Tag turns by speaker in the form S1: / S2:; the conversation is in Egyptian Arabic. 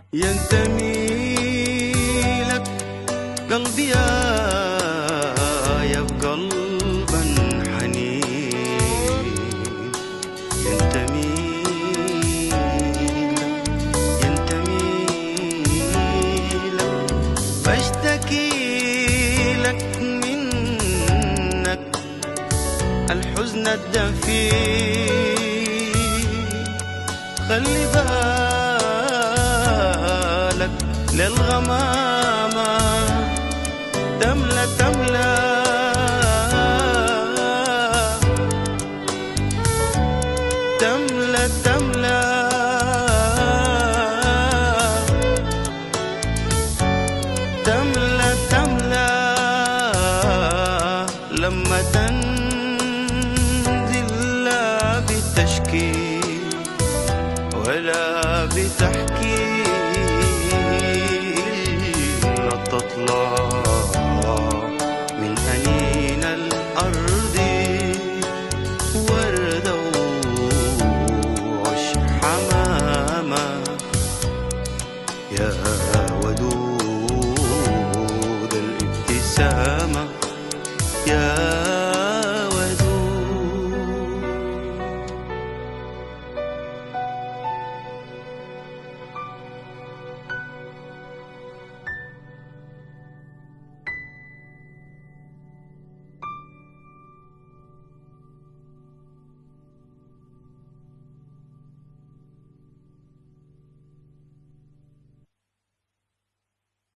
S1: ينتمي لك قلبي يا يا قلبا حنين ينتمي لك ينتمي لك بشتكي لك منك الحزن الدفي خلي بالك للغمامة تملى تملى تملى تملى تملى تملى لما تنزل لا بتشكي ولا بتحكي